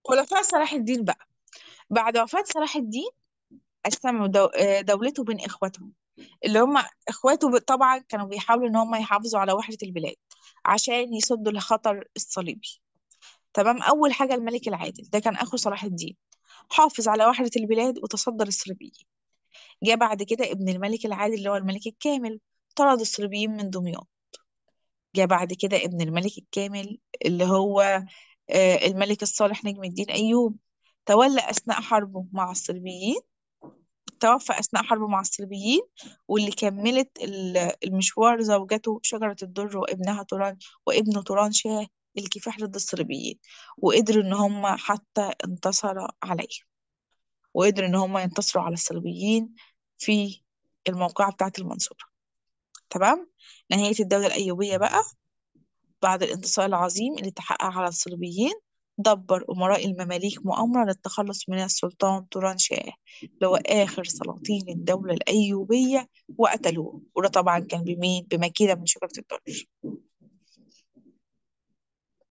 خلفاء صلاح الدين بقى بعد وفاة صلاح الدين قسموا دو... آه، دولته بين إخواتهم اللي هم إخواته ب- طبعا كانوا بيحاولوا إن هم يحافظوا على وحدة البلاد عشان يصدوا الخطر الصليبي تمام أول حاجة الملك العادل ده كان أخو صلاح الدين حافظ على وحدة البلاد وتصدى للصليبيين جاء بعد كده ابن الملك العادل اللي هو الملك الكامل طرد الصليبيين من دمياط جاء بعد كده ابن الملك الكامل اللي هو آه، الملك الصالح نجم الدين أيوب تولى أثناء حربه مع الصليبيين توفى أثناء حربه مع الصليبيين واللي كملت ال- المشوار زوجته شجرة الدر وابنها توران وابنه توران شاه الكفاح ضد الصليبيين وقدروا إن هم حتى انتصروا عليه وقدروا إن هم ينتصروا على الصليبيين في الموقعة بتاعة المنصورة تمام نهاية الدولة الأيوبية بقى بعد الانتصار العظيم اللي تحقق على الصليبيين دبر أمراء المماليك مؤامرة للتخلص من السلطان توران شاه اللي هو آخر سلاطين الدولة الأيوبية وقتلوه وده طبعا كان بمين؟ بمكيدة من شجرة الدر